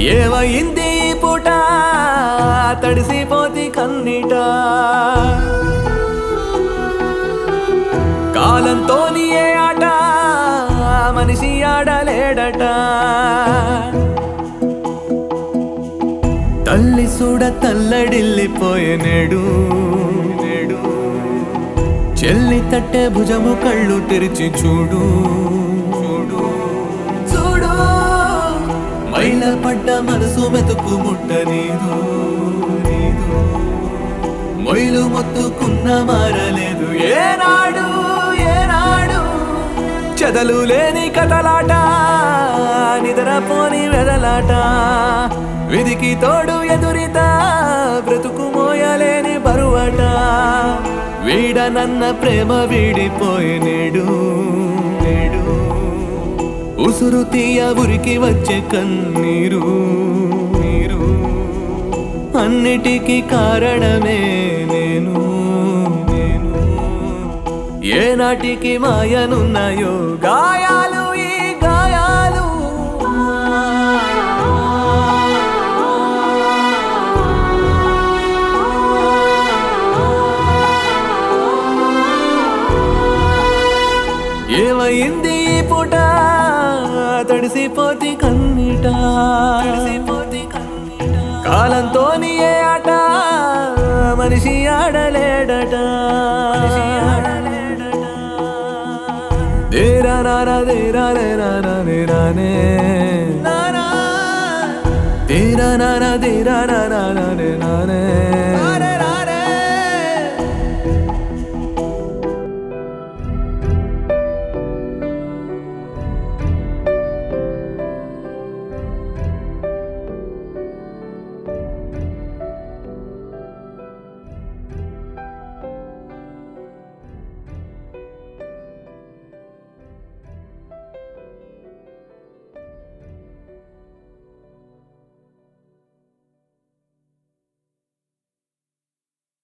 ఏమైంది ఈ పూట తడిసిపోతి కన్నీట కాలంతోని ఏ ఆట మనిషి ఆడలేడట తల్లి చూడ తల్లడిల్లిపోయే నేడు నేడు చెల్లి తట్టే భుజము కళ్ళు తెరిచి చూడు చూడు చూడు మైల పడ్డ మనసు మెతుకు ముట్ట నీదు నీదు మొయిలు మొత్తుకున్న మారలేదు ఏనాడు ఏనాడు చెదలు లేని కథలాట నిద్రపోని వెదలాట విధికి తోడు ఎదురిత బ్రతుకు మోయలేని బరువట వీడనన్న ప్రేమ వీడిపోయి నేడు నేడు ఉసురు తీయ ఉరికి వచ్చే కన్నీరు నీరు అన్నిటికీ కారణమే నేను నేను ఏనాటికి మాయనున్నాయో గాయాలు ఈ గాయాలు ఏమైంది ఈ పూట తడిసిపోతి కన్నీట తడిసిపోతి కన్నీట కాలంతోని ఏ ఆట మనిషి ఆడలేడట మనిషి ఆడలేడట దేరా నారా దేరా రేరా రానే తేరా నారా దేరా నారా రే నానే